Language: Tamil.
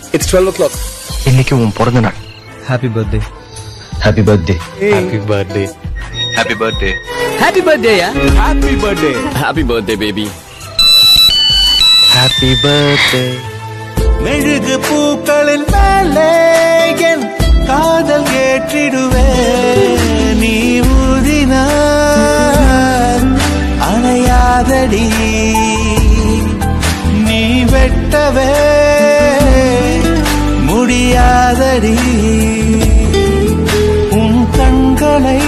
இட்ஸ் டுவெல் ஓ கிளாக் இன்னைக்கு உன் பிறந்த நாள் happy birthday happy birthday happy birthday happy birthday happy பர்த்டேயா happy birthday happy birthday baby happy birthday மெழுகு பூக்களின் மேலே என் காதல் ஏற்றிடுவே நீ ஊதினார் அணையாதடி நீ வெட்டவே முடியாதடி உன் கண்களை